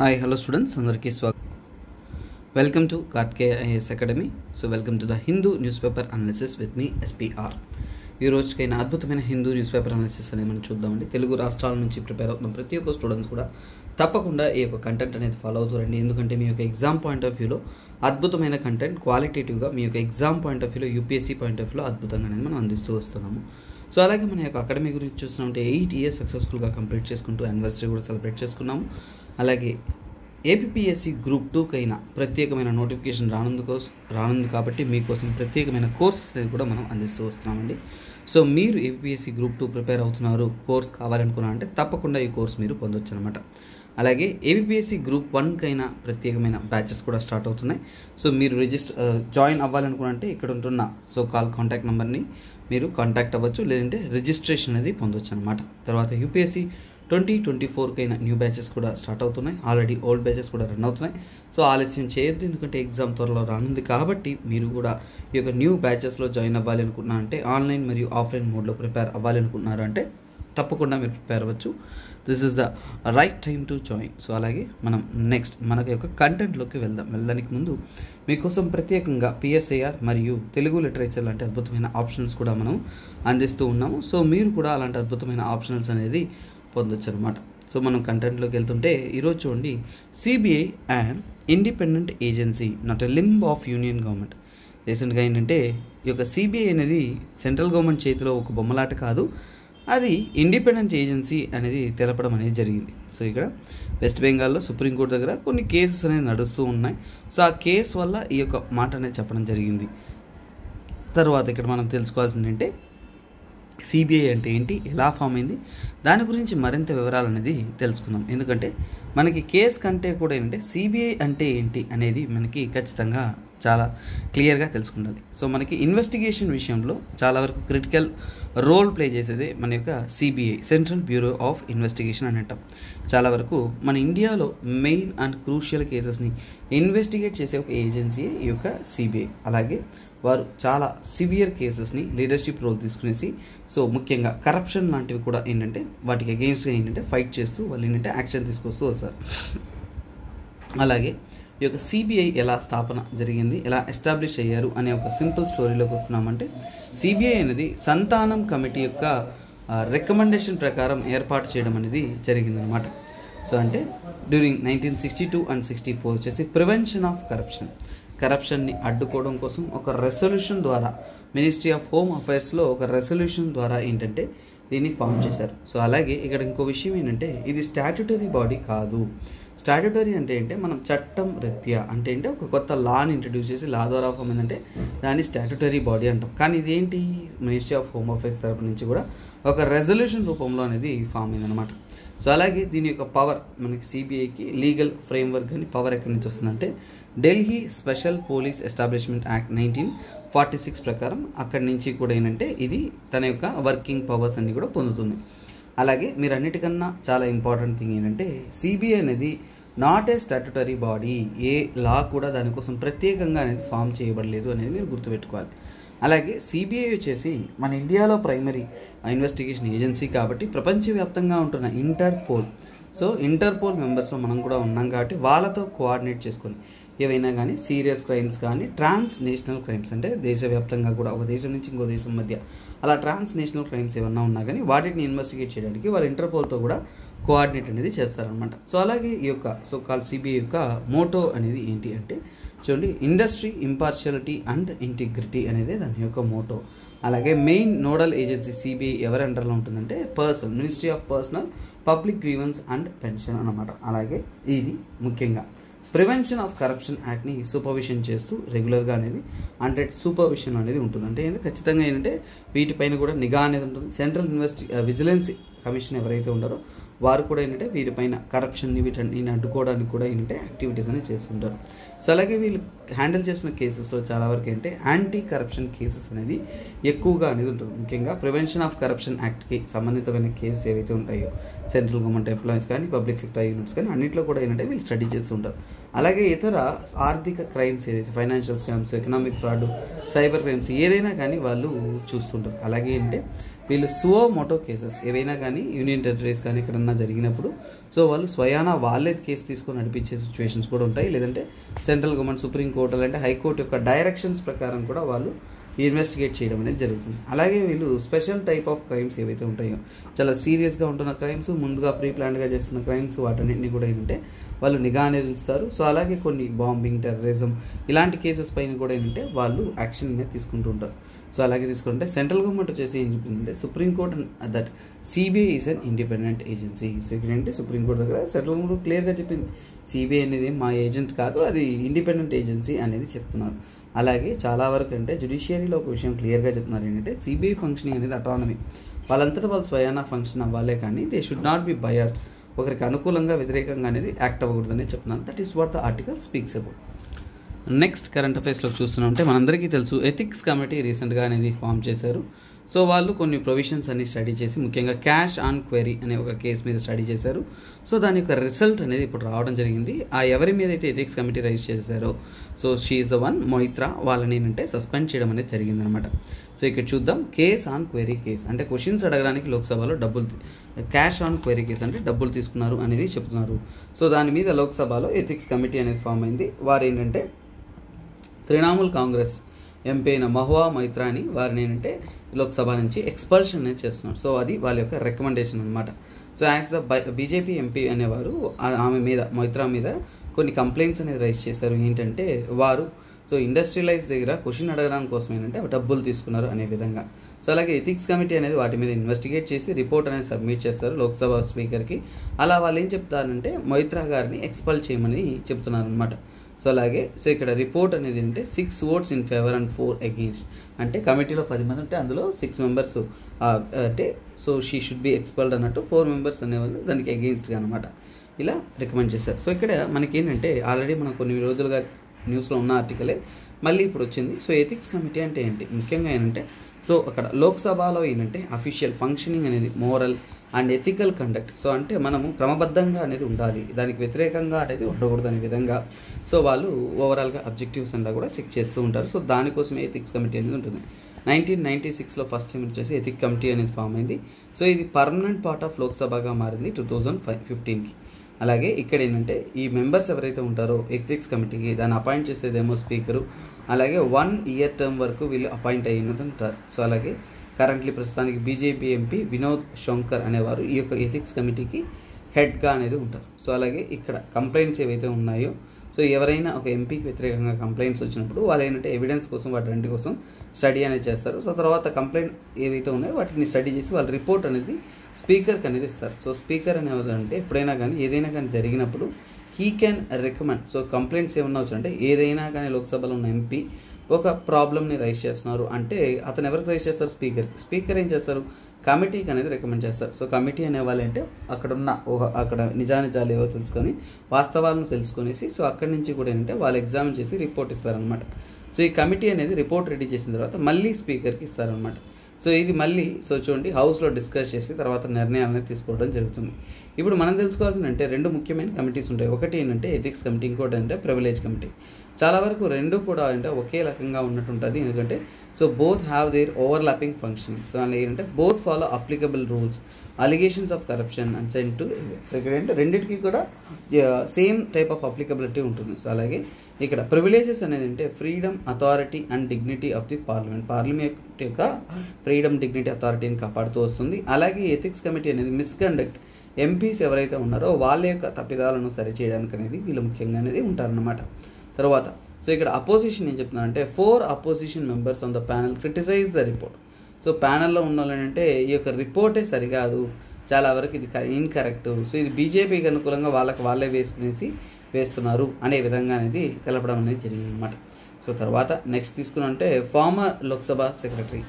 hi hello students అందరికీ స్వాగతం welcome to Karthikeya IAS academy so welcome to the Hindu news paper analysis with me SPR ఈ రోజుకైనా అద్భుతమైన Hindu news paper analysis అనేది మనం చూద్దామండి తెలుగు రాష్ట్రాల నుంచి ప్రిపేర్ అవుతున్న ప్రతి ఒక్క స్టూడెంట్స్ కూడా తప్పకుండా ఈ యొక్క కంటెంట్ అనేది ఫాలో అవుతారండి ఎందుకంటే మీ యొక్క ఎగ్జామ్ పాయింట్ ఆఫ్ వ్యూలో అద్భుతమైన కంటెంట్ క్వాలిటేటివ్గా మీ యొక్క ఎగ్జామ్ పాయింట్ ఆఫ్ వ్యూలో యూపీఎస్సీ పాయింట్ ఆఫ్ వ్యూలో అద్భుతంగా అనేది మనం అందిస్తూ వస్తున్నాము సో అలాగే మన యొక్క అకాడమీ గురించి చూస్తున్నామంటే ఎయిట్ ఇయర్స్ సక్సెస్ఫుల్గా కంప్లీట్ చేసుకుంటూ యానివర్సరీ కూడా సెలబ్రేట్ చేసుకున్నాము అలాగే ఏపీఎస్సి గ్రూప్ టూకైనా ప్రత్యేకమైన నోటిఫికేషన్ రానుంది కోసం రానుంది కాబట్టి మీకోసం ప్రత్యేకమైన కోర్సెస్ అనేది కూడా మనం అందిస్తూ వస్తున్నామండి సో మీరు ఏపీఎస్సి గ్రూప్ టూ ప్రిపేర్ అవుతున్నారు కోర్స్ కావాలనుకున్నా అంటే తప్పకుండా ఈ కోర్స్ మీరు పొందొచ్చు అనమాట అలాగే ఏబిపిఎస్సి గ్రూప్ వన్కైనా ప్రత్యేకమైన బ్యాచెస్ కూడా స్టార్ట్ అవుతున్నాయి సో మీరు రిజిస్టర్ జాయిన్ అవ్వాలనుకుంటే ఇక్కడ ఉంటున్న సో కాల్ కాంటాక్ట్ నెంబర్ని మీరు కాంటాక్ట్ అవ్వచ్చు లేదంటే రిజిస్ట్రేషన్ అనేది పొందొచ్చు అనమాట తర్వాత యూపీఎస్సి ట్వంటీ ట్వంటీ ఫోర్కైనా న్యూ బ్యాచెస్ కూడా స్టార్ట్ అవుతున్నాయి ఆల్రెడీ ఓల్డ్ బ్యాచెస్ కూడా రన్ అవుతున్నాయి సో ఆలస్యం చేయొద్దు ఎందుకంటే ఎగ్జామ్ త్వరలో రానుంది కాబట్టి మీరు కూడా ఈ యొక్క న్యూ బ్యాచెస్లో జాయిన్ అవ్వాలి అనుకున్నా అంటే ఆన్లైన్ మరియు ఆఫ్లైన్ మోడ్లో ప్రిపేర్ అవ్వాలి అనుకున్నారు అంటే తప్పకుండా మీరు ప్రిపేర్ అవ్వచ్చు this is the right time to join so అలాగే మనం నెక్స్ట్ మనకి యొక్క కంటెంట్లోకి వెళ్దాం వెళ్ళడానికి ముందు మీకోసం ప్రత్యేకంగా పిఎస్ఐఆర్ మరియు తెలుగు లిటరేచర్ లాంటి అద్భుతమైన ఆప్షన్స్ కూడా మనం అందిస్తూ ఉన్నాము సో మీరు కూడా అలాంటి అద్భుతమైన ఆప్షన్స్ అనేది పొందొచ్చు అనమాట సో మనం కంటెంట్లోకి వెళ్తుంటే ఈరోజు చూడండి CBI and independent agency not a limb of union government రీసెంట్గా ఏంటంటే ఈ యొక్క సిబిఐ అనేది సెంట్రల్ గవర్నమెంట్ చేతిలో ఒక బొమ్మలాట కాదు అది ఇండిపెండెంట్ ఏజెన్సీ అనేది తెలపడం అనేది జరిగింది సో ఇక్కడ వెస్ట్ బెంగాల్లో సుప్రీంకోర్టు దగ్గర కొన్ని కేసెస్ అనేవి నడుస్తూ ఉన్నాయి సో ఆ కేసు వల్ల ఈ యొక్క మాట అనేది చెప్పడం జరిగింది తర్వాత ఇక్కడ మనం తెలుసుకోవాల్సింది ఏంటంటే సిబిఐ అంటే ఏంటి ఎలా ఫామ్ అయింది దాని గురించి మరింత వివరాలు అనేది తెలుసుకుందాం ఎందుకంటే మనకి కేస్ కంటే కూడా ఏంటంటే సిబిఐ అంటే ఏంటి అనేది మనకి ఖచ్చితంగా చాలా క్లియర్గా తెలుసుకుంటుంది సో మనకి ఇన్వెస్టిగేషన్ విషయంలో చాలా వరకు క్రిటికల్ రోల్ ప్లే చేసేది మన యొక్క CBI central bureau of investigation అని అంటాం చాలా వరకు మన ఇండియాలో మెయిన్ అండ్ క్రూషియల్ కేసెస్ని ఇన్వెస్టిగేట్ చేసే ఒక ఏజెన్సీ ఈ యొక్క సిబిఐ అలాగే వారు చాలా సివియర్ కేసెస్ని లీడర్షిప్ రోల్ తీసుకునేసి సో ముఖ్యంగా కరప్షన్ లాంటివి కూడా ఏంటంటే వాటికి అగెయిన్స్ట్గా ఏంటంటే ఫైట్ చేస్తూ వాళ్ళు ఏంటంటే యాక్షన్ తీసుకొస్తూ వస్తారు అలాగే ఈ యొక్క సిబిఐ ఎలా స్థాపన జరిగింది ఎలా ఎస్టాబ్లిష్ అయ్యారు అనే ఒక సింపుల్ స్టోరీలోకి వస్తున్నామంటే సిబిఐ అనేది సంతానం కమిటీ యొక్క రికమెండేషన్ ప్రకారం ఏర్పాటు చేయడం అనేది జరిగిందనమాట సో అంటే during nineteen sixty two and sixty four వచ్చేసి ప్రివెన్షన్ ఆఫ్ కరప్షన్ కరప్షన్ని అడ్డుకోవడం కోసం ఒక రెసల్యూషన్ ద్వారా మినిస్ట్రీ ఆఫ్ హోమ్ అఫైర్స్లో ఒక రెసల్యూషన్ ద్వారా ఏంటంటే దీన్ని ఫామ్ చేశారు సో అలాగే ఇక్కడ ఇంకో విషయం ఏంటంటే ఇది స్టాట్యుటరీ బాడీ కాదు స్టాట్యుటరీ అంటే ఏంటంటే మనం చట్టం రీత్యా అంటే ఏంటంటే ఒక కొత్త లాని ఇంట్రడ్యూస్ చేసి లా ద్వారా ఫామ్ ఏంటంటే దాన్ని స్టాట్యుటరీ బాడీ అంటాం కానీ ఇదేంటి మినిస్ట్రీ ఆఫ్ హోమ్ అఫైర్స్ తరపు నుంచి కూడా ఒక రెజల్యూషన్ రూపంలో అనేది ఫామ్ అయిందనమాట సో అలాగే దీని యొక్క పవర్ మనకి సిబిఐకి లీగల్ ఫ్రేమ్వర్క్ అని పవర్ ఎక్కడి నుంచి వస్తుందంటే Delhi special police establishment act nineteen forty six ప్రకారం అక్కడి నుంచి కూడా ఏంటంటే ఇది తన యొక్క వర్కింగ్ పవర్స్ అన్ని కూడా పొందుతుంది అలాగే మీరు అన్నిటికన్నా చాలా ఇంపార్టెంట్ థింగ్ ఏంటంటే సిబిఐ అనేది నాట్ ఏ స్టాట్యుటరీ బాడీ ఏ లా కూడా దానికోసం ప్రత్యేకంగా అనేది ఫామ్ చేయబడలేదు అనేది మీరు గుర్తుపెట్టుకోవాలి అలాగే సిబిఐ వచ్చేసి మన ఇండియాలో ప్రైమరీ ఇన్వెస్టిగేషన్ ఏజెన్సీ కాబట్టి ప్రపంచవ్యాప్తంగా ఉంటున్న ఇంటర్పోల్ సో ఇంటర్పోల్ మెంబర్స్లో మనం కూడా ఉన్నాం కాబట్టి వాళ్ళతో కోఆర్డినేట్ చేసుకొని ఏవైనా కానీ సీరియస్ క్రైమ్స్ కానీ ట్రాన్స్ నేషనల్ క్రైమ్స్ అంటే దేశవ్యాప్తంగా కూడా ఒక దేశం నుంచి ఇంకో దేశం మధ్య అలా ట్రాన్స్ నేషనల్ క్రైమ్స్ ఏమన్నా ఉన్నా కానీ వాటిని ఇన్వెస్టిగేట్ చేయడానికి వాళ్ళు ఇంటర్పోల్తో కూడా కోఆర్డినేట్ అనేది చేస్తారనమాట సో అలాగే ఈ యొక్క సో కాల్ సిబిఐ యొక్క మోటో అనేది ఏంటి అంటే చూడండి ఇండస్ట్రీ ఇంపార్షియాలిటీ అండ్ ఇంటిగ్రిటీ అనేది దాని యొక్క మోటో అలాగే మెయిన్ నోడల్ ఏజెన్సీ సిబిఐ ఎవరి అండర్లో ఉంటుందంటే person ministry of personnel public grievance and pension అనమాట అలాగే ఇది ముఖ్యంగా ప్రివెన్షన్ ఆఫ్ కరప్షన్ యాక్ట్ని సూపర్విషన్ చేస్తూ రెగ్యులర్గా అనేది అంటే సూపర్విషన్ అనేది ఉంటుంది అంటే ఏంటంటే ఖచ్చితంగా ఏంటంటే వీటిపైన కూడా నిఘా అనేది ఉంటుంది సెంట్రల్ ఇన్వెస్టి విజిలెన్స్ కమిషన్ ఎవరైతే ఉన్నారో వారు కూడా ఏంటంటే వీటిపైన కరప్షన్ని వీటిని అడ్డుకోవడానికి కూడా ఏంటంటే యాక్టివిటీస్ అనేది చేస్తుంటారు సో అలాగే వీళ్ళు హ్యాండిల్ చేసిన కేసెస్లో చాలా వరకు ఏంటంటే యాంటీ కరప్షన్ కేసెస్ అనేది ఎక్కువగా అనేది ఉంటుంది ముఖ్యంగా ప్రివెన్షన్ ఆఫ్ కరప్షన్ యాక్ట్కి సంబంధితమైన కేసెస్ ఏవైతే ఉంటాయో సెంట్రల్ గవర్నమెంట్ ఎంప్లాయీస్ కానీ పబ్లిక్ సెక్టర్ యూనిట్స్ కానీ అన్నింటిలో కూడా ఏంటంటే వీళ్ళు స్టడీ చేస్తుంటారు అలాగే ఇతర ఆర్థిక క్రైమ్స్ ఏదైతే financial scams economic fraud cyber crimes ఏదైనా కానీ వాళ్ళు చూస్తుంటారు అలాగే ఏంటంటే వీళ్ళు సువో మోటో కేసెస్ ఏవైనా కానీ యూనియన్ టెరిటరీస్ కానీ ఎక్కడన్నా జరిగినప్పుడు సో వాళ్ళు స్వయానా వాళ్ళే కేసు తీసుకొని నడిపించే సిచ్యువేషన్స్ కూడా ఉంటాయి లేదంటే సెంట్రల్ గవర్నమెంట్ సుప్రీం కోర్టు లేదంటే హైకోర్టు యొక్క డైరెక్షన్స్ ప్రకారం కూడా వాళ్ళు ఇన్వెస్టిగేట్ చేయడం అనేది జరుగుతుంది అలాగే వీళ్ళు స్పెషల్ టైప్ ఆఫ్ క్రైమ్స్ ఏవైతే ఉంటాయో చాలా సీరియస్గా ఉంటున్న క్రైమ్స్ ముందుగా ప్రీ ప్లాన్డ్గా చేస్తున్న క్రైమ్స్ వాటన్నింటినీ కూడా ఏంటంటే వాళ్ళు నిఘా అనేది ఉంచుతారు సో అలాగే కొన్ని బాంబింగ్ టెర్రరిజం ఇలాంటి కేసెస్ పైన కూడా ఏంటంటే వాళ్ళు యాక్షన్ అనేది తీసుకుంటూ ఉంటారు సో అలాగే తీసుకుంటే సెంట్రల్ గవర్నమెంట్ వచ్చేసి ఏం చెప్పిందంటే supreme court that CBI is an independent agency so ఏంటంటే సుప్రీంకోర్టు దగ్గర సెంట్రల్ గవర్నమెంట్ క్లియర్గా చెప్పింది సిబిఐ అనేది మా ఏజెంట్ కాదు అది ఇండిపెండెంట్ ఏజెన్సీ అనేది చెప్తున్నారు అలాగే చాలా వరకు అంటే జుడిషియరీలో ఒక విషయం క్లియర్గా చెప్తున్నారు ఏంటంటే సిబిఐ ఫంక్షనింగ్ అనేది అటానమీ వాళ్ళంతటా వాళ్ళు స్వయానా ఫంక్షన్ అవ్వాలే కానీ they should not be biased ఒకరికి అనుకూలంగా వ్యతిరేకంగా అనేది యాక్ట్ అవ్వకూడదని చెప్తున్నాను that is what the article speaks about next current అఫైర్స్లో చూస్తున్నామంటే మనందరికీ తెలుసు ఎథిక్స్ కమిటీ రీసెంట్గా అనేది ఫామ్ చేశారు సో వాళ్ళు కొన్ని ప్రొవిజన్స్ అన్ని స్టడీ చేసి ముఖ్యంగా క్యాష్ ఆన్ క్వెరీ అనే ఒక కేసు మీద స్టడీ చేశారు సో దాని యొక్క రిజల్ట్ అనేది ఇప్పుడు రావడం జరిగింది ఆ ఎవరి మీద అయితే ఎథిక్స్ కమిటీ రైజ్ చేశారో so she the one Moitra వాళ్ళని ఏంటంటే సస్పెండ్ చేయడం అనేది జరిగిందనమాట సో ఇక్కడ చూద్దాం కేస్ ఆన్ క్వెరీ కేస్ అంటే క్వశ్చన్స్ అడగడానికి లోక్సభలో డబ్బులు క్యాష్ ఆన్ క్వెరీ కేస్ అంటే డబ్బులు తీసుకున్నారు అనేది చెప్తున్నారు సో దాని మీద లోక్సభలో ఎథిక్స్ కమిటీ అనేది ఫామ్ అయింది వారు ఏంటంటే తృణమూల్ కాంగ్రెస్ ఎంపీ అయిన మహువా మైత్రాని వారిని ఏంటంటే లోక్సభ నుంచి ఎక్స్పల్షన్ అనేది చేస్తున్నారు సో అది వాళ్ళ యొక్క రికమెండేషన్ అనమాట so as the BJP MP అనేవారు ఆ- ఆమె మీద మైత్రా మీద కొన్ని కంప్లైంట్స్ అనేది రైజ్ చేశారు ఏంటంటే వారు సో ఇండస్ట్రియలైజ్ దగ్గర క్వశ్చన్ అడగడానికి కోసం ఏంటంటే డబ్బులు తీసుకున్నారు అనే విధంగా సో అలాగే ఎథిక్స్ కమిటీ అనేది వాటి మీద ఇన్వెస్టిగేట్ చేసి రిపోర్ట్ అనేది సబ్మిట్ చేస్తారు లోక్సభ స్పీకర్కి అలా వాళ్ళు ఏం చెప్తారంటే మైత్రా గారిని ఎక్స్పల్ చేయమని చెప్తున్నారు అనమాట సో అలాగే సో ఇక్కడ రిపోర్ట్ అనేది ఏంటంటే six votes in favour and four against అంటే కమిటీలో పది మంది ఉంటే అందులో సిక్స్ మెంబర్స్ అంటే so she should be expelled అన్నట్టు ఫోర్ మెంబర్స్ అనేవాళ్ళు దానికి అగెయిన్స్ట్గా అనమాట ఇలా రికమెండ్ చేశారు సో ఇక్కడ మనకి ఏంటంటే ఆల్రెడీ మనం కొన్ని రోజులుగా న్యూస్లో ఉన్న ఆర్టికలే మళ్ళీ ఇప్పుడు వచ్చింది సో ఎథిక్స్ కమిటీ అంటే ఏంటి ముఖ్యంగా ఏంటంటే సో అక్కడ లోక్సభలో ఏంటంటే అఫీషియల్ ఫంక్షనింగ్ అనేది moral and ethical conduct so అంటే మనము క్రమబద్ధంగా అనేది ఉండాలి దానికి వ్యతిరేకంగా అనేది ఉండకూడదు అనే విధంగా సో వాళ్ళు ఓవరాల్గా అబ్జెక్టివ్స్ అంతా కూడా చెక్ చేస్తూ ఉంటారు సో దానికోసమే ఎథిక్స్ కమిటీ అనేది ఉంటుంది నైన్టీన్ నైన్టీ సిక్స్లో ఫస్ట్ టైం వచ్చేసి ఎథిక్ కమిటీ అనేది ఫామ్ అయింది సో ఇది పర్మనెంట్ పార్ట్ ఆఫ్ లోక్సభగా మారింది టూ థౌజండ్ ఫైవ్ ఫిఫ్టీన్కి అలాగే ఇక్కడ ఏంటంటే ఈ మెంబర్స్ ఎవరైతే ఉంటారో ఎథిక్స్ కమిటీకి దాన్ని అపాయింట్ చేసేదేమో స్పీకరు అలాగే వన్ ఇయర్ టర్మ్ వరకు వీళ్ళు అపాయింట్ అయినది ఉంటారు సో అలాగే కరెంట్లీ ప్రస్తుతానికి బీజేపీ ఎంపీ వినోద్ శంకర్ అనేవారు ఈ యొక్క ఎథిక్స్ కమిటీకి హెడ్గా అనేది ఉంటారు సో అలాగే ఇక్కడ కంప్లైంట్స్ ఏవైతే ఉన్నాయో సో ఎవరైనా ఒక ఎంపీకి వ్యతిరేకంగా కంప్లైంట్స్ వచ్చినప్పుడు వాళ్ళు ఏంటంటే ఎవిడెన్స్ కోసం వాటి కోసం స్టడీ అనేది చేస్తారు సో తర్వాత కంప్లైంట్ ఏవైతే ఉన్నాయో వాటిని స్టడీ చేసి వాళ్ళ రిపోర్ట్ అనేది స్పీకర్కి అనేది ఇస్తారు సో స్పీకర్ అనేది అంటే ఎప్పుడైనా కానీ ఏదైనా కానీ జరిగినప్పుడు he can recommend so complaints ఏమన్నా వచ్చాయంటే ఏదైనా కానీ లోక్సభలో ఉన్న ఎంపీ ఒక ప్రాబ్లమ్ని రైజ్ చేస్తున్నారు అంటే అతను ఎవరికి రైజ్ చేస్తారు స్పీకర్ స్పీకర్ ఏం చేస్తారు కమిటీకి అనేది రికమెండ్ చేస్తారు సో కమిటీ అనే వాళ్ళు అంటే అక్కడ ఉన్న ఒక అక్కడ నిజానిజాలు ఏవో తెలుసుకొని వాస్తవాలను తెలుసుకొనేసి సో అక్కడి నుంచి కూడా ఏంటంటే వాళ్ళు ఎగ్జామిన్ చేసి రిపోర్ట్ ఇస్తారనమాట సో ఈ కమిటీ అనేది రిపోర్ట్ రెడీ చేసిన తర్వాత మళ్ళీ స్పీకర్కి ఇస్తారనమాట సో ఇది మళ్ళీ సో చూడండి హౌస్లో డిస్కస్ చేసి తర్వాత నిర్ణయాలు అనేది తీసుకోవడం జరుగుతుంది ఇప్పుడు మనం తెలుసుకోవాల్సిన అంటే రెండు ముఖ్యమైన కమిటీస్ ఉంటాయి ఒకటి ఏంటంటే ఎథిక్స్ కమిటీ ఇంకోటి అంటే ప్రివిలేజ్ కమిటీ చాలా వరకు రెండు కూడా అంటే ఒకే రకంగా ఉన్నట్టు ఉంటుంది ఎందుకంటే so both have there overlapping function so అలా ఏంటంటే both follow applicable rules allegations of corruption and sent to so ఇక్కడ ఏంటంటే రెండింటికి కూడా సేమ్ టైప్ ఆఫ్ అప్లికబిలిటీ ఉంటుంది సో అలాగే ఇక్కడ ప్రివిలేజెస్ అనేది అంటే freedom authority and dignity of the parliament parliament యొక్క ఫ్రీడమ్ డిగ్నిటీ అథారిటీని కాపాడుతూ వస్తుంది అలాగే ఎథిక్స్ కమిటీ అనేది మిస్కండక్ట్ ఎంపీస్ ఎవరైతే ఉన్నారో వాళ్ళ యొక్క తప్పిదాలను సరిచేయడానికి అనేది వీళ్ళు ముఖ్యంగా అనేది ఉంటారన్నమాట తర్వాత సో ఇక్కడ అపోజిషన్ ఏం చెప్తున్నారంటే four opposition members on the panel criticise the report so ప్యానల్లో ఉన్న వాళ్ళు ఏంటంటే ఈ యొక్క రిపోర్టే సరికాదు చాలా వరకు ఇది ఇన్కరెక్ట్ సో ఇది బీజేపీకి అనుకూలంగా వాళ్ళకి వాళ్ళే వేసుకునేసి వేస్తున్నారు అనే విధంగా అనేది తెలపడం అనేది జరిగింది అనమాట సో తర్వాత నెక్స్ట్ తీసుకున్నంటే former Lok Sabha secretary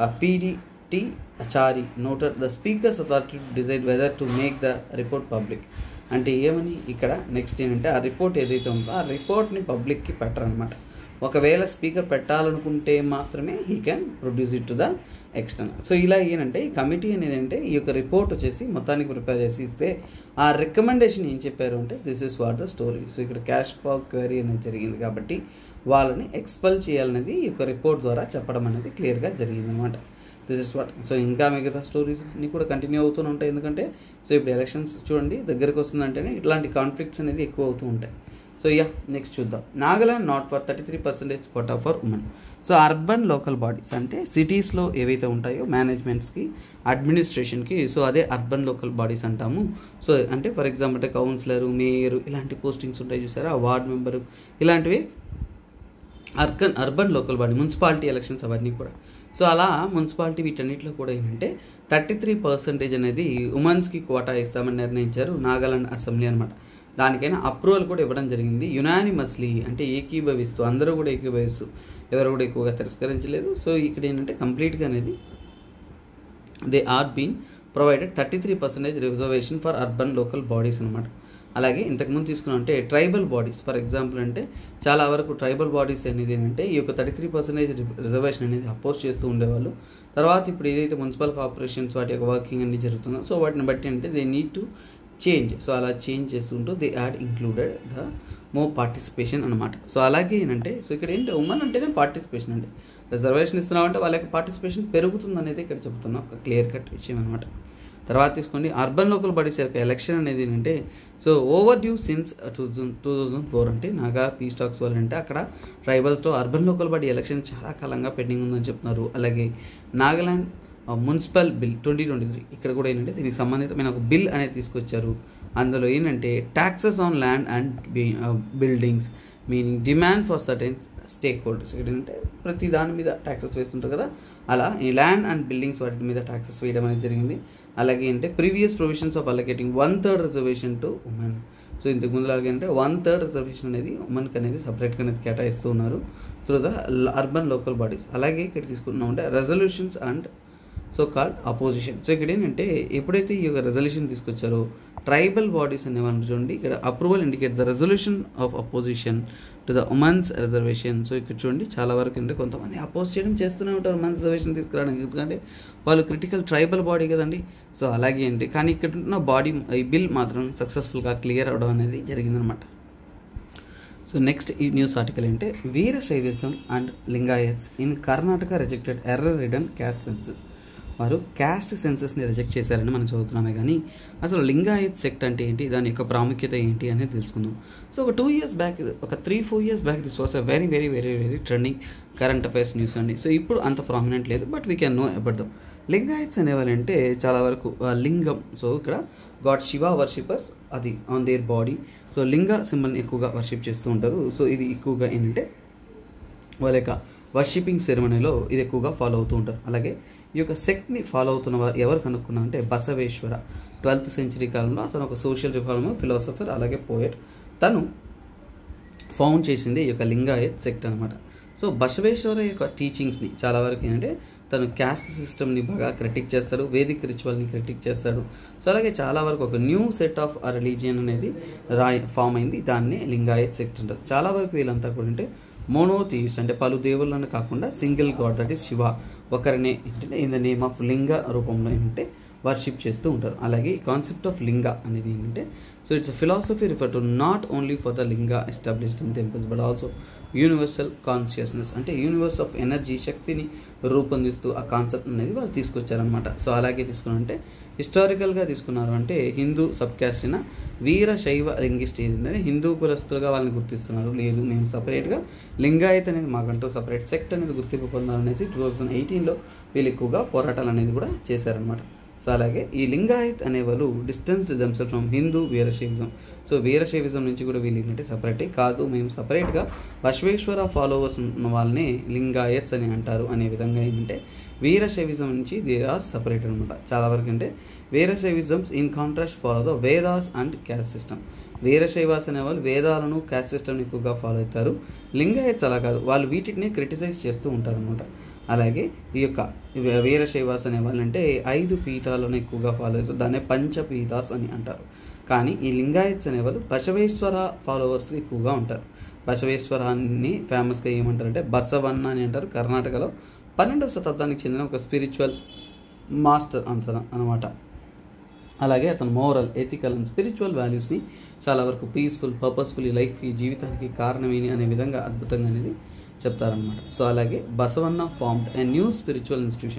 PDT Achary noted the speaker's authority decide whether to make the report public అంటే ఏమని ఇక్కడ నెక్స్ట్ ఏంటంటే ఆ రిపోర్ట్ ఏదైతే ఉందో ఆ రిపోర్ట్ని పబ్లిక్కి పెట్టరనమాట ఒకవేళ స్పీకర్ పెట్టాలనుకుంటే మాత్రమే he can produce it to the external so ఇలా ఏంటంటే ఈ కమిటీ అనేది అంటే ఈ యొక్క రిపోర్ట్ వచ్చేసి మొత్తానికి ప్రిపేర్ చేసి ఇస్తే ఆ రికమెండేషన్ ఏం చెప్పారు అంటే this is what the story so ఇక్కడ క్యాష్ ఫాల్ క్వైరీ అనేది జరిగింది కాబట్టి వాళ్ళని ఎక్స్పెల్ చేయాలనేది ఈ యొక్క రిపోర్ట్ ద్వారా చెప్పడం అనేది క్లియర్గా జరిగింది అనమాట దిస్ ఇస్ వాట్ సో ఇంకా మిగతా స్టోరీస్ అన్నీ కూడా కంటిన్యూ అవుతూనే ఉంటాయి ఎందుకంటే సో ఇప్పుడు ఎలక్షన్స్ చూడండి దగ్గరకు వస్తుందంటేనే ఇట్లాంటి కాన్ఫ్లిక్ట్స్ అనేది ఎక్కువ అవుతూ ఉంటాయి సో యా నెక్స్ట్ చూద్దాం Nagaland not for thirty three percentage quota for women so urban local bodies అంటే సిటీస్లో ఏవైతే ఉంటాయో మేనేజ్మెంట్స్కి అడ్మినిస్ట్రేషన్కి సో అదే అర్బన్ లోకల్ బాడీస్ అంటాము సో అంటే ఫర్ ఎగ్జాంపుల్ అంటే కౌన్సిలరు మేయర్ ఇలాంటి పోస్టింగ్స్ ఉంటాయి చూసారా వార్డ్ మెంబరు ఇలాంటివి urban urban local body municipality elections అవన్నీ కూడా సో అలా మున్సిపాలిటీ వీటన్నిటిలో కూడా ఏంటంటే థర్టీ త్రీ పర్సెంటేజ్ అనేది ఉమెన్స్కి కోటా ఇస్తామని నిర్ణయించారు నాగాలాండ్ అసెంబ్లీ అనమాట దానికైనా అప్రూవల్ కూడా ఇవ్వడం జరిగింది యునానిమస్లీ అంటే ఏకీభవిస్తూ అందరూ కూడా ఏకీభవిస్తూ ఎవరు కూడా ఎక్కువగా తిరస్కరించలేదు సో ఇక్కడ ఏంటంటే కంప్లీట్గా అనేది they are been provided thirty three percentage reservation for urban local bodies అనమాట అలాగే ఇంతకుముందు తీసుకున్నాం అంటే ట్రైబల్ బాడీస్ ఫర్ ఎగ్జాంపుల్ అంటే చాలా వరకు ట్రైబల్ బాడీస్ అనేది ఏంటంటే ఈ యొక్క థర్టీ త్రీ పర్సెంటేజ్ రిజర్వేషన్ అనేది అపోజ్ చేస్తూ ఉండేవాళ్ళు తర్వాత ఇప్పుడు ఏదైతే మున్సిపల్ కార్పొరేషన్స్ వాటి యొక్క వర్కింగ్ అన్ని జరుగుతుందో సో వాటిని బట్టి అంటే they need to change so అలా చేంజ్ చేస్తుంటూ they add included the more participation అనమాట సో అలాగే ఏంటంటే సో ఇక్కడ ఏంటి ఉమెన్ అంటేనే పార్టిసిపేషన్ అండి రిజర్వేషన్ ఇస్తున్నామంటే వాళ్ళ యొక్క పార్టిసిపేషన్ పెరుగుతుంది అనేది ఇక్కడ చెప్తున్నాం ఒక క్లియర్ కట్ విషయం అనమాట తర్వాత తీసుకోండి అర్బన్ లోకల్ బాడీస్ యొక్క ఎలక్షన్ అనేది ఏంటంటే so over due since two thousand two thousand four అంటే నాగా పీ స్టాక్స్ వాళ్ళు అంటే అక్కడ ట్రైబల్స్లో అర్బన్ లోకల్ బాడీ ఎలక్షన్ చాలా కాలంగా పెండింగ్ ఉందని చెప్తున్నారు అలాగే Nagaland municipal bill twenty twenty three ఇక్కడ కూడా ఏంటంటే దీనికి సంబంధితమైన ఒక బిల్ అనేది తీసుకొచ్చారు అందులో ఏంటంటే taxes on land and buildings meaning demand for certain stake holders ఏంటంటే ప్రతి దాని మీద ట్యాక్సెస్ వేస్తుంటారు కదా అలా ఈ ల్యాండ్ అండ్ బిల్డింగ్స్ వాటి మీద ట్యాక్సెస్ వేయడం అనేది జరిగింది అలాగే అంటే previous provisions of allocating one third reservation to women so ఇంతకు ముందు లాగే అంటే వన్ థర్డ్ రిజర్వేషన్ అనేది ఉమెన్కి అనేది సపరేట్గా అనేది కేటాయిస్తూ ఉన్నారు through the urban local bodies అలాగే ఇక్కడ తీసుకున్నాం అంటే resolutions and so called opposition so ఇక్కడ ఏంటంటే ఎప్పుడైతే ఈ యొక్క రెజల్యూషన్ తీసుకొచ్చారో ట్రైబల్ బాడీస్ అనేవాళ్ళు చూడండి ఇక్కడ approval indicate the resolution of opposition to the women's reservation so ఇక్కడ చూడండి చాలా వరకు అంటే కొంతమంది అపోజ్ చేయడం చేస్తూనే ఉంటారు ఉమెన్స్ రిజర్వేషన్ తీసుకురావడానికి ఎందుకంటే వాళ్ళు క్రిటికల్ ట్రైబల్ బాడీ కదండి సో అలాగే ఏంటి కానీ ఇక్కడ ఉన్న బాడీ ఈ బిల్ మాత్రం సక్సెస్ఫుల్గా క్లియర్ అవడం అనేది జరిగిందనమాట సో నెక్స్ట్ ఈ న్యూస్ ఆర్టికల్ ఏంటంటే Veerashaivism and Lingayats in Karnataka rejected error return caste census వారు క్యాస్ట్ సెన్సెస్ని రిజెక్ట్ చేశారని మనం చదువుతున్నామే కానీ అసలు లింగాయత్ సెక్ట్ అంటే ఏంటి దాని యొక్క ప్రాముఖ్యత ఏంటి అనేది తెలుసుకుందాం సో ఒక టూ ఇయర్స్ బ్యాక్ ఒక three four years back this was a very very very very trending current affairs news అండి సో ఇప్పుడు అంత ప్రామినెంట్ లేదు but we can know about them Lingayats అనేవాళ్ళంటే చాలా వరకు ఆ, లింగం సో ఇక్కడ గాడ్ శివ వర్షిపర్స్ అది ఆన్ దేర్ బాడీ సో లింగ సింబల్ని ఎక్కువగా వర్షిప్ చేస్తూ ఉంటారు సో ఇది ఎక్కువగా ఏంటంటే వాళ్ళ యొక్క వర్షిపింగ్ సెరమనీలో ఇది ఎక్కువగా ఫాలో అవుతూ ఉంటారు అలాగే ఈ యొక్క సెక్ట్ని ఫాలో అవుతున్న వారు ఎవరు కనుక్కున్నా అంటే బసవేశ్వర ట్వెల్త్ సెంచరీ కాలంలో అతను ఒక సోషల్ రిఫార్మర్ ఫిలాసఫర్ అలాగే పోయట్ తను ఫౌండ్ చేసింది ఈ యొక్క లింగాయత్ సెక్ట్ అనమాట సో బసవేశ్వర యొక్క టీచింగ్స్ని చాలా వరకు ఏంటంటే తను క్యాస్ట్ సిస్టమ్ని బాగా క్రిటిక్ చేస్తాడు వేదిక్ రిచువల్ని క్రిటిక్ చేస్తాడు సో అలాగే చాలా వరకు ఒక new set of uh religion అనేది రాయ్ ఫామ్ అయింది దాన్ని లింగాయత్ సెక్ట్ అంటారు చాలా వరకు వీళ్ళంతా కూడా అంటే మోనోథీస్ అంటే పలు దేవుళ్ళని కాకుండా single god that is Shiva ఒకరినే ఏంటంటే ఇన్ ద నేమ్ ఆఫ్ లింగ రూపంలో ఏంటంటే వర్షిప్ చేస్తూ ఉంటారు అలాగే ఈ కాన్సెప్ట్ ఆఫ్ లింగ అనేది ఏంటంటే so it's philosophy refer to not only for the linga established in temples but also universal consciousness అంటే యూనివర్స్ ఆఫ్ ఎనర్జీ శక్తిని రూపొందిస్తూ ఆ కాన్సెప్ట్ అనేది వాళ్ళు తీసుకొచ్చారనమాట సో అలాగే తీసుకున్నంటే హిస్టారికల్గా తీసుకున్నారు అంటే హిందూ సబ్ క్యాస్ట్ అయిన వీర శైవ లింగిస్ట్ ఏంటంటే హిందూ కులస్తులుగా వాళ్ళని గుర్తిస్తున్నారు లేదు మేము సపరేట్గా లింగాయత్ అనేది మాకంటూ సపరేట్ సెక్ట్ అనేది గుర్తింపు పొందాలనేసి టూ థౌజండ్ ఎయిటీన్లో వీళ్ళు ఎక్కువగా పోరాటాలు అనేది కూడా చేశారనమాట సో అలాగే ఈ లింగాయత్ అనేవాళ్ళు distanced themselves from Hindu Veerashaivism so Veerashaivism నుంచి కూడా వీళ్ళు ఏంటంటే సపరేటే కాదు మేము సపరేట్గా బసవేశ్వర ఫాలోవర్స్ ఉన్న వాళ్ళని లింగాయత్స్ అని అంటారు అనే విధంగా ఏంటంటే వీరశైవిజం నుంచి దే ఆర్ సపరేట్ అనమాట చాలా వరకు అంటే Veerashaivisms in contrast follow the Vedas and caste system Veerashaivas అనేవాళ్ళు వేదాలను క్యాస్ట్ సిస్టమ్ని ఎక్కువగా ఫాలో అవుతారు లింగాయత్స్ అలా కాదు వాళ్ళు వీటిని క్రిటిసైజ్ చేస్తూ ఉంటారు అనమాట అలాగే ఈ యొక్క వీ- వీరశైవాస్ అనే వాళ్ళంటే ఐదు పీఠాలను ఎక్కువగా ఫాలో అవుతారు దాన్నే పంచపీఠాస్ అని అంటారు కానీ ఈ లింగాయత్స్ అనేవాళ్ళు బసవేశ్వర ఫాలోవర్స్ ఎక్కువగా ఉంటారు బసవేశ్వరాన్ని ఫేమస్గా ఏమంటారంటే బసవన్న అని అంటారు కర్ణాటకలో పన్నెండవ శతాబ్దానికి చెందిన ఒక స్పిరిచువల్ మాస్టర్ అంత అనమాట అలాగే అతను మోరల్ ఎథికల్ అండ్ స్పిరిచువల్ వాల్యూస్ని చాలా వరకు పీస్ఫుల్ పర్పస్ఫుల్ లైఫ్కి జీవితానికి కారణమేని అనే విధంగా అద్భుతంగా అనేది చెప్తారనమాట సో అలాగే Basavanna formed a new spiritual institution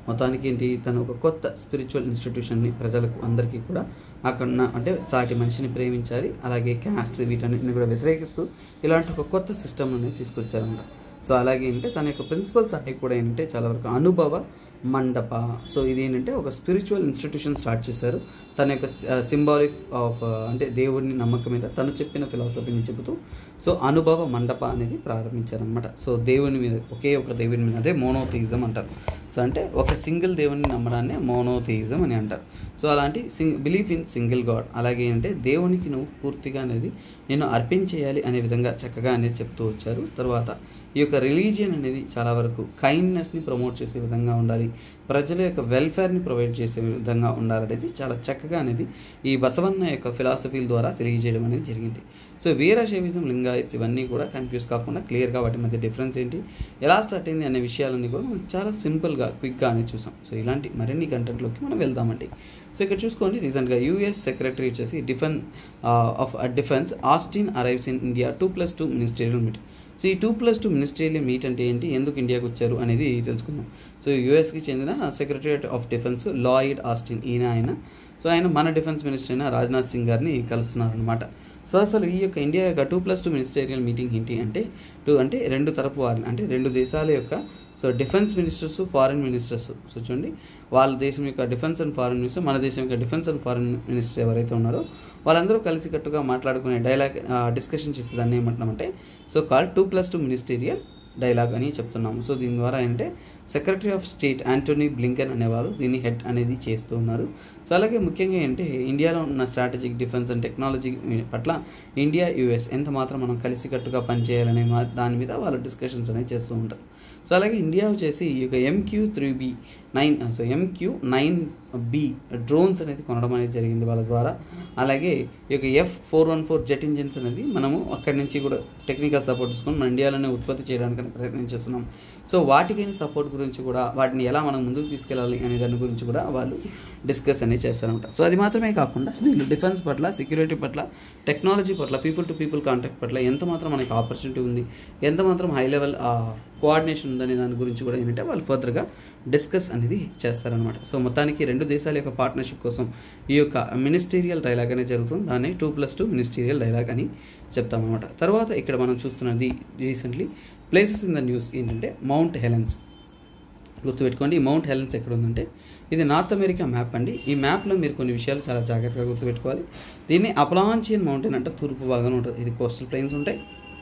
మొత్తానికి ఏంటి తను ఒక కొత్త స్పిరిచువల్ ఇన్స్టిట్యూషన్ని ప్రజలకు అందరికీ కూడా అక్కడ ఉన్న అంటే సాటి మనిషిని ప్రేమించాలి అలాగే క్యాస్ట్ వీటన్నిటిని కూడా వ్యతిరేకిస్తూ ఇలాంటి ఒక కొత్త సిస్టమ్ అనేది తీసుకొచ్చారన్నమాట సో అలాగే ఏంటంటే తన యొక్క ప్రిన్సిపల్స్ అన్ని కూడా ఏంటంటే చాలా వరకు అనుభవ మండప సో ఇది ఏంటంటే ఒక స్పిరిచువల్ ఇన్స్టిట్యూషన్ స్టార్ట్ చేశారు తన యొక్క సింబాలిక్ ఆఫ్ అంటే దేవుడిని నమ్మకం మీద తను చెప్పిన ఫిలాసఫీని చెబుతూ సో అనుభవ మండప అనేది ప్రారంభించారనమాట సో దేవుని మీద ఒకే ఒక దేవుని మీద అదే మోనోథియిజం అంటారు సో అంటే ఒక సింగిల్ దేవుని నమ్మడాన్ని మోనోథియిజం అని అంటారు సో అలాంటి సింగ్ బిలీఫ్ ఇన్ సింగిల్ గాడ్ అలాగే అంటే దేవునికి నువ్వు పూర్తిగా అనేది నేను అర్పించేయాలి అనే విధంగా చక్కగా అనేది చెప్తూ వచ్చారు తర్వాత ఈ యొక్క రిలీజియన్ అనేది చాలా వరకు కైండ్నెస్ని ప్రమోట్ చేసే విధంగా ఉండాలి ప్రజల యొక్క వెల్ఫేర్ని ప్రొవైడ్ చేసే విధంగా ఉండాలనేది చాలా చక్కగా అనేది ఈ బసవన్న యొక్క ఫిలాసఫీల ద్వారా తెలియజేయడం అనేది జరిగింది సో వీరశైవిజం లింగాయత్స్ ఇవన్నీ కూడా కన్ఫ్యూజ్ కాకుండా క్లియర్గా వాటి మధ్య డిఫరెన్స్ ఏంటి ఎలా స్టార్ట్ అయింది అనే విషయాలన్నీ కూడా మనం చాలా సింపుల్గా క్విక్గా అనేది చూసాం సో ఇలాంటి మరిన్ని కంటెంట్లోకి మనం వెళ్దామండి సో ఇక్కడ చూసుకోండి రీసెంట్గా యూఎస్ సెక్రటరీ వచ్చేసి డిఫెన్ of defence Austin arrives in India two plus two ministerial meeting so ఈ two plus two ministerial meet అంటే ఏంటి ఎందుకు ఇండియాకి వచ్చారు అనేది తెలుసుకుందాం సో యూఎస్కి చెందిన secretariat of defence Lloyd Austin ఈయన ఆయన సో ఆయన మన డిఫెన్స్ మినిస్టర్ అయిన రాజ్నాథ్ సింగ్ గారిని కలుస్తున్నారనమాట సో అసలు ఈ యొక్క ఇండియా యొక్క two plus two ministerial meeting ఏంటి అంటే టూ అంటే రెండు తరపు వారిని అంటే రెండు దేశాల యొక్క so defence ministers foreign ministers so చూడండి వాళ్ళ దేశం యొక్క డిఫెన్స్ అండ్ ఫారిన్ మినిస్టర్ మన దేశం యొక్క డిఫెన్స్ అండ్ ఫారిన్ మినిస్టర్ ఎవరైతే ఉన్నారో వాళ్ళందరూ కలిసికట్టుగా మాట్లాడుకునే డైలాగ్ డిస్కషన్ చేసే దాన్ని ఏమంటున్నామంటే so call two plus two ministerial dialogue అని చెప్తున్నాము సో దీని ద్వారా ఏంటంటే secretary of state Antony Blinken అనేవారు దీన్ని హెడ్ అనేది చేస్తూ ఉన్నారు సో అలాగే ముఖ్యంగా ఏంటంటే ఇండియాలో ఉన్న స్ట్రాటజిక్ డిఫెన్స్ అండ్ టెక్నాలజీ పట్ల ఇండియా యుఎస్ ఎంత మాత్రం మనం కలిసికట్టుగా పనిచేయాలనే మా దాని మీద వాళ్ళు డిస్కషన్స్ అనేవి చేస్తూ ఉంటారు సో అలాగే ఇండియా వచ్చేసి ఈ యొక్క MQ three B nine so MQ nine B drones అనేది కొనడం అనేది జరిగింది వాళ్ళ ద్వారా అలాగే ఈ యొక్క F four one four jet engines అనేది మనము అక్కడి నుంచి కూడా టెక్నికల్ సపోర్ట్ తీసుకొని మన ఇండియాలోనే ఉత్పత్తి చేయడానికి ప్రయత్నం చేస్తున్నాం సో వాటికైన సపోర్ట్ గురించి కూడా వాటిని ఎలా మనం ముందుకు తీసుకెళ్ళాలి అనే దాని గురించి కూడా వాళ్ళు డిస్కస్ అనేది చేస్తారనమాట సో అది మాత్రమే కాకుండా వీళ్ళు డిఫెన్స్ పట్ల సెక్యూరిటీ పట్ల టెక్నాలజీ పట్ల పీపుల్ టు పీపుల్ కాంటాక్ట్ పట్ల ఎంత మాత్రం మనకి ఆపర్చునిటీ ఉంది ఎంత మాత్రం హై లెవెల్ కోఆర్డినేషన్ ఉందనే దాని గురించి కూడా ఏంటంటే వాళ్ళు ఫర్దర్గా డిస్కస్ అనేది చేస్తారనమాట సో మొత్తానికి రెండు దేశాల యొక్క పార్ట్నర్షిప్ కోసం ఈ యొక్క మినిస్టీరియల్ డైలాగ్ అనేది జరుగుతుంది దాన్ని two plus two ministerial dialogue అని చెప్తామన్నమాట తర్వాత ఇక్కడ మనం చూస్తున్నది recently places in the news ఏంటంటే మౌంట్ హెలెన్స్ గుర్తుపెట్టుకోండి ఈ మౌంట్ హెలెన్స్ ఎక్కడ ఉందంటే ఇది నార్త్ అమెరికా మ్యాప్ అండి ఈ మ్యాప్లో మీరు కొన్ని విషయాలు చాలా జాగ్రత్తగా గుర్తుపెట్టుకోవాలి దీన్ని అపలాంచియన్ మౌంటైన్ అంటే తూర్పు భాగంలో ఉంటుంది ఇది కోస్టల్ ప్లెయిన్స్ ఉంటాయి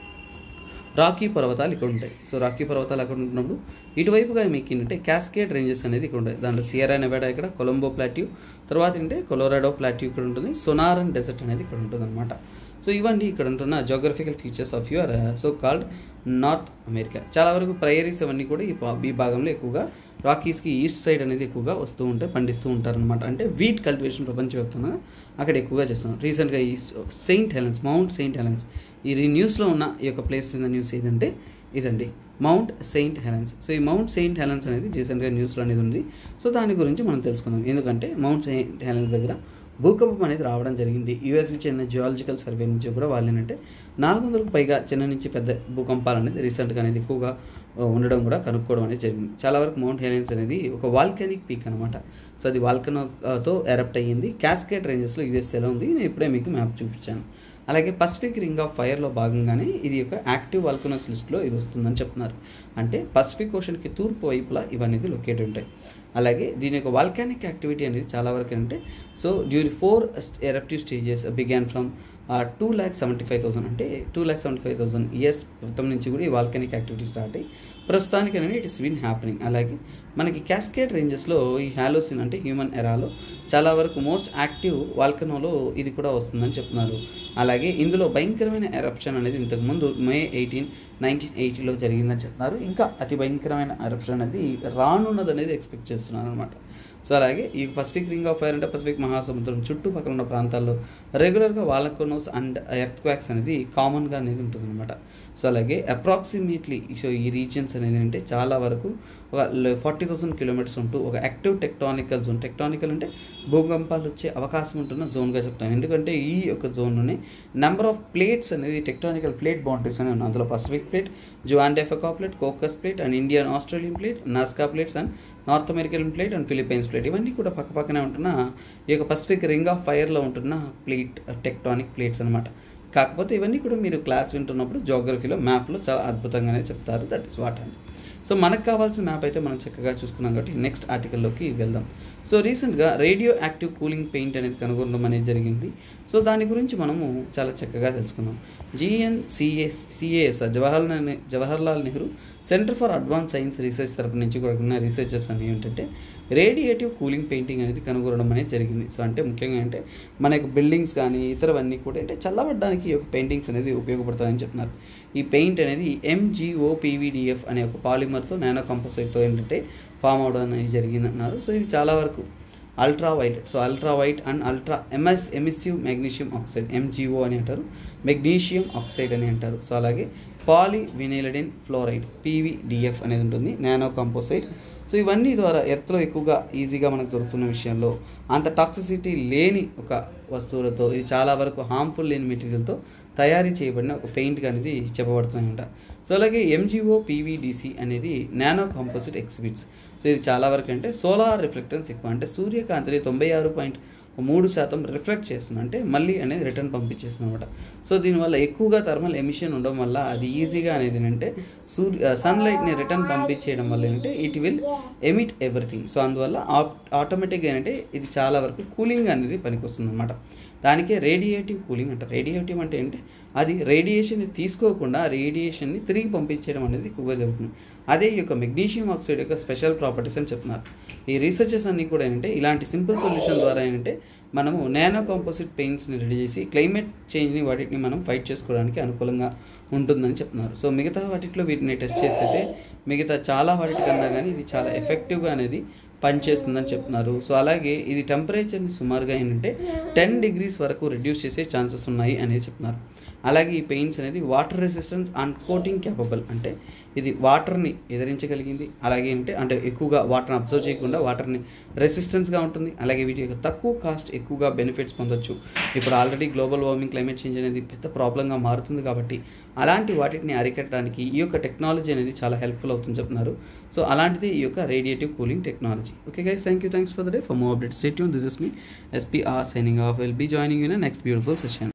రాకీ పర్వతాలు ఇక్కడ ఉంటాయి సో రాకీ పర్వతాలు అక్కడ ఉంటున్నప్పుడు ఇటువైపుగా మీకు ఏంటంటే క్యాస్కేడ్ రేంజెస్ అనేది ఇక్కడ ఉంటాయి దాంట్లో సియరా నెవాడా ఇక్కడ కొలంబో ప్లాట్యూ తర్వాత ఏంటంటే కొలోరాడో ప్లాట్యూ ఇక్కడ ఉంటుంది సొనారన్ డెజర్ట్ అనేది ఇక్కడ ఉంటుంది అనమాట సో ఇవన్నీ ఇక్కడ ఉంటున్న geographical features of your so called North America చాలా వరకు ప్రయరీస్ అవన్నీ కూడా ఈ పా- ఈ భాగంలో ఎక్కువగా రాకీస్కి ఈస్ట్ సైడ్ అనేది ఎక్కువగా వస్తూ ఉంటే పండిస్తూ ఉంటారనమాట అంటే వీట్ కల్టివేషన్ ప్రపంచవ్యాప్తంగా అక్కడ ఎక్కువగా చేస్తున్నారు రీసెంట్గా ఈ Saint Helens Mount Saint Helens ఈ న్యూస్లో ఉన్న ఈ యొక్క ప్లేస్ ఇన్ ద న్యూస్ ఏదంటే ఇదండి మౌంట్ సెయింట్ హెలెన్స్ సో ఈ మౌంట్ సెయింట్ హెలెన్స్ అనేది రీసెంట్గా న్యూస్లో అనేది ఉంది సో దాని గురించి మనం తెలుసుకుందాం ఎందుకంటే మౌంట్ సెయింట్ హెలెన్స్ దగ్గర భూకంపం అనేది రావడం జరిగింది యూఎస్కి చెందిన జియాలజికల్ సర్వే నుంచి కూడా వాళ్ళు ఏంటంటే నాలుగు వందలకు పైగా చిన్న నుంచి పెద్ద భూకంపాలు అనేది రీసెంట్గా అనేది ఎక్కువగా ఆ, ఉండడం కూడా కనుక్కోవడం అనేది జరిగింది చాలా వరకు మౌంట్ హెలెన్స్ అనేది ఒక వాల్కానిక్ పీక్ అనమాట సో అది వాల్కనోతో ఎరప్ట్ అయ్యింది క్యాస్కేట్ రేంజెస్లో యూఎస్ఏలో ఉంది నేను ఇప్పుడే మీకు మ్యాప్ చూపించాను అలాగే పసిఫిక్ రింగ్ ఆఫ్ ఫైర్లో భాగంగానే ఇది ఒక యాక్టివ్ వాల్కనోస్ లిస్ట్లో ఇది వస్తుందని చెప్తున్నారు అంటే పసిఫిక్ ఓషన్కి తూర్పు వైపులా ఇవన్నీ లొకేట్ ఉంటాయి అలాగే దీని యొక్క వాల్కానిక్ యాక్టివిటీ అనేది చాలా వరకు అంటే so during four eruptive stages began from two lakh seventy five thousand అంటే two lakh seventy five thousand years క్రితం నుంచి కూడా ఈ వాల్కానిక్ యాక్టివిటీ స్టార్ట్ అయ్యి ప్రస్తుతానికి అనేది ఇట్ ఇస్ విన్ హ్యాపెనింగ్ అలాగే మనకి క్యాస్కేట్ రేంజెస్లో ఈ హాలోసిన్ అంటే హ్యూమన్ ఎరాలో చాలా వరకు మోస్ట్ యాక్టివ్ వాల్కనోలో ఇది కూడా వస్తుందని చెప్తున్నారు అలాగే ఇందులో భయంకరమైన ఎరప్షన్ అనేది ఇంతకుముందు మే ఎయిటీన్ నైన్టీన్ ఎయిటీలో జరిగిందని చెప్తున్నారు ఇంకా అతి భయంకరమైన ఎరప్షన్ అనేది రానున్నది అనేది ఎక్స్పెక్ట్ చేస్తున్నారు అనమాట సో అలాగే ఈ పసిఫిక్ రింగ్ ఆఫ్ ఫైర్ అంటే పసిఫిక్ మహాసముద్రం చుట్టుపక్కల ఉన్న ప్రాంతాల్లో రెగ్యులర్గా వాలకోనోస్ అండ్ ఎర్త్ క్వాక్స్ అనేది కామన్గా అనేది ఉంటుంది అనమాట సో అలాగే అప్రాక్సిమేట్లీ సో ఈ రీజియన్స్ అనేది అంటే చాలా వరకు ఒక ఫార్టీ థౌసండ్ కిలోమీటర్స్ ఉంటూ ఒక యాక్టివ్ టెక్టానికల్ జోన్ టెక్టానికల్ అంటే భూకంపాలు వచ్చే అవకాశం ఉంటున్న జోన్గా చెప్తాం ఎందుకంటే ఈ యొక్క జోన్లోనే నెంబర్ ఆఫ్ ప్లేట్స్ అనేది టెక్టానికల్ ప్లేట్ బౌండరీస్ అనేవి ఉన్నాయి అందులో Pacific plate Juan de Fuca plate Cocos plate and Indian Australian plate Nazca plates and North American plate and Philippines plate ఇవన్నీ కూడా పక్క పక్కనే ఉంటున్న ఈ యొక్క పసిఫిక్ రింగ్ ఆఫ్ ఫైర్లో ఉంటున్న ప్లేట్ టెక్టానిక్ ప్లేట్స్ అనమాట కాకపోతే ఇవన్నీ కూడా మీరు క్లాస్ వింటున్నప్పుడు జోగ్రఫీలో మ్యాప్లో చాలా అద్భుతంగానే చెప్తారు that is what and so మనకు కావాల్సిన మ్యాప్ అయితే మనం చక్కగా చూసుకున్నాం కాబట్టి నెక్స్ట్ ఆర్టికల్లోకి వెళ్దాం సో రీసెంట్గా రేడియో యాక్టివ్ కూలింగ్ పెయింట్ అనేది కనుగొనడం అనేది జరిగింది సో దాని గురించి మనము చాలా చక్కగా తెలుసుకుందాం జిఎన్ సిఎస్ సిఏఎస్ జవహర్లాల్ నె- Jawaharlal Nehru centre for advance science research తరపు నుంచి కూడా ఉన్న రీసెర్చర్స్ అని ఏంటంటే రేడియేటివ్ కూలింగ్ పెయింటింగ్ అనేది కనుగొనడం అనేది జరిగింది సో అంటే ముఖ్యంగా అంటే మనకు బిల్డింగ్స్ కానీ ఇతరవన్నీ కూడా అంటే చల్లబడడానికి ఈ యొక్క పెయింటింగ్స్ అనేది ఉపయోగపడతాయని చెప్తున్నారు ఈ పెయింట్ అనేది ఎంజిఓ పీవీడిఎఫ్ అనే ఒక పాలిమర్తో నానో కంపోసైట్తో ఏంటంటే ఫామ్ అవడం అనేది జరిగింది అన్నారు సో ఇది చాలా వరకు ultra white so ultra white and ultra MS emissive magnesium oxide MGO అని అంటారు మెగ్నీషియం ఆక్సైడ్ అని అంటారు సో అలాగే పాలి వినైలడిన్ ఫ్లోరైడ్ పీవీడిఎఫ్ అనేది ఉంటుంది నానో కంపోసైట్ సో ఇవన్నీ ద్వారా ఎర్త్లో ఎక్కువగా ఈజీగా మనకు దొరుకుతున్న విషయంలో అంత టాక్సిసిటీ లేని ఒక వస్తువులతో ఇది చాలా వరకు హార్మ్ఫుల్ లేని మెటీరియల్తో తయారీ చేయబడిన ఒక పెయింట్ అనేది చెప్పబడుతున్నాయంట సో అలాగే ఎంజిఓ పీవీడిసి అనేది నానో కాంపోజిట్ ఎక్సిబిట్స్ సో ఇది చాలా వరకు అంటే సోలార్ రిఫ్లెక్టెన్స్ ఎక్కువ అంటే సూర్యకాంతిని తొంభై ఆరు పాయింట్ మూడు శాతం రిఫ్లెక్ట్ చేస్తుంది అంటే మళ్ళీ అనేది రిటర్న్ పంపించేస్తుంది అనమాట సో దీనివల్ల ఎక్కువగా థర్మల్ ఎమిషన్ ఉండడం వల్ల అది ఈజీగా అనేది ఏంటంటే సూర్య సన్లైట్ని రిటర్న్ పంపించేయడం వల్ల ఏంటంటే it will emit everything so అందువల్ల ఆటోమేటిక్గా ఏంటంటే ఇది చాలా వరకు కూలింగ్ అనేది పనికొస్తుంది అనమాట దానికే రేడియేటివ్ కూలింగ్ అంటారు రేడియేటివ్ అంటే ఏంటి అది రేడియేషన్ని తీసుకోకుండా ఆ రేడియేషన్ని తిరిగి పంపించడం అనేది ఎక్కువగా జరుగుతుంది అదే ఈ యొక్క మెగ్నీషియం ఆక్సైడ్ యొక్క స్పెషల్ ప్రాపర్టీస్ అని చెప్తున్నారు ఈ రీసెర్చెస్ అన్నీ కూడా ఏంటంటే ఇలాంటి సింపుల్ సొల్యూషన్ ద్వారా ఏంటంటే మనము నానో కాంపోజిట్ పెయింట్స్ని రెడీ చేసి క్లైమేట్ చేంజ్ని వాటిని మనం ఫైట్ చేసుకోవడానికి అనుకూలంగా ఉంటుందని చెప్తున్నారు సో మిగతా వాటిలో వీటిని టెస్ట్ చేస్తే మిగతా చాలా వాటి కన్నా కానీ ఇది చాలా ఎఫెక్టివ్గా అనేది పనిచేస్తుందని చెప్తున్నారు సో అలాగే ఇది టెంపరేచర్ని సుమారుగా ఏంటంటే టెన్ డిగ్రీస్ వరకు రెడ్యూస్ చేసే ఛాన్సెస్ ఉన్నాయి అనేది చెప్తున్నారు అలాగే ఈ పెయింట్స్ అనేది water resistance and coating capable అంటే ఇది వాటర్ని ఎదిరించగలిగింది అలాగే ఏంటంటే అంటే ఎక్కువగా వాటర్ని అబ్జర్వ్ చేయకుండా వాటర్ని రెసిస్టెన్స్గా ఉంటుంది అలాగే వీటి యొక్క తక్కువ కాస్ట్ ఎక్కువగా బెనిఫిట్స్ పొందొచ్చు ఇప్పుడు already global warming climate change అనేది పెద్ద ప్రాబ్లంగా మారుతుంది కాబట్టి అలాంటి వాటిని అరికట్టడానికి ఈ యొక్క టెక్నాలజీ అనేది చాలా హెల్ప్ఫుల్ అవుతుంది చెప్తున్నారు సో అలాంటిది ఈ యొక్క radiative cooling technology okay guys thank you thanks for the day for more update state this is me SPR signing off will be joining in next beautiful session